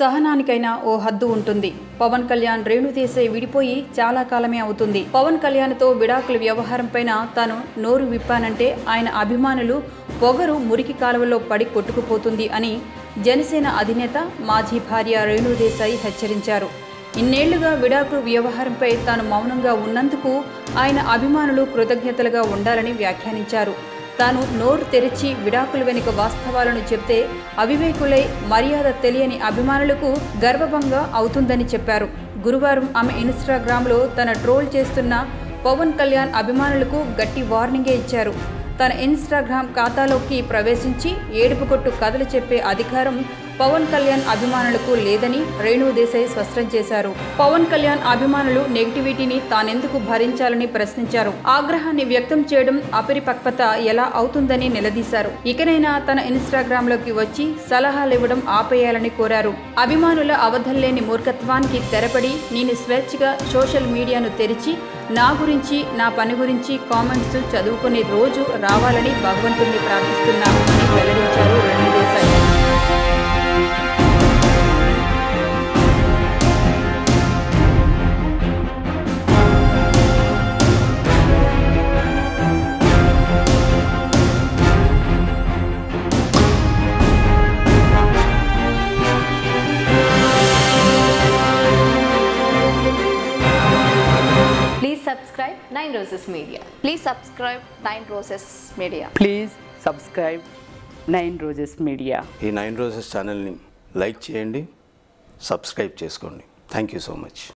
సహనానికైనా ఓ హద్దు ఉంటుంది పవన్ కళ్యాణ్ రేణుదేశాయ్ విడిపోయి చాలా కాలమే అవుతుంది పవన్ కళ్యాణ్తో విడాకుల వ్యవహారంపైన తాను నోరు విప్పానంటే ఆయన అభిమానులు పొగరు మురికి కాలువలో పడి కొట్టుకుపోతుంది అని జనసేన అధినేత మాజీ భార్య రేణుదేశాయ్ హెచ్చరించారు ఇన్నేళ్లుగా విడాకుల వ్యవహారంపై తాను మౌనంగా ఉన్నందుకు ఆయన అభిమానులు కృతజ్ఞతలుగా ఉండాలని వ్యాఖ్యానించారు తాను నోరు తెరిచి విడాకుల వెనుక వాస్తవాలను చెప్తే అవివేకులై మర్యాద తెలియని అభిమానులకు గర్వభంగా అవుతుందని చెప్పారు గురువారం ఆమె ఇన్స్టాగ్రామ్లో తన ట్రోల్ చేస్తున్న పవన్ కళ్యాణ్ అభిమానులకు గట్టి వార్నింగే ఇచ్చారు తన ఇన్స్టాగ్రామ్ ఖాతాలోకి ప్రవేశించి ఏడుపు కొట్టు కథలు చెప్పే అధికారం పవన్ కళ్యాణ్ అభిమానులకు లేదని రేణు దేశాయ్ స్పష్టం చేశారు పవన్ కళ్యాణ్ అభిమానులు నెగిటివిటీని తానెందుకు భరించాలని ప్రశ్నించారు ఆగ్రహాన్ని వ్యక్తం చేయడం అపరిపక్వత ఎలా అవుతుందని నిలదీశారు ఇకనైనా తన ఇన్స్టాగ్రామ్ లోకి వచ్చి సలహాలు ఇవ్వడం ఆపేయాలని కోరారు అభిమానుల అవధల్లేని మూర్ఖత్వానికి తెరపడి నేను స్వేచ్ఛగా సోషల్ మీడియాను తెరిచి నా గురించి నా పని గురించి కామెంట్స్ చదువుకునే రోజు రావాలని భగవంతుణ్ణి ప్రార్థిస్తున్నా అని వెల్లడించారు Rani Desai Please subscribe Nine Roses Media. Please subscribe Nine Roses Media. Please subscribe nine roses media ఈ నైన్ రోజెస్ ఛానల్ని లైక్ చేయండి సబ్స్క్రైబ్ చేసుకోండి థ్యాంక్ యూ సో మచ్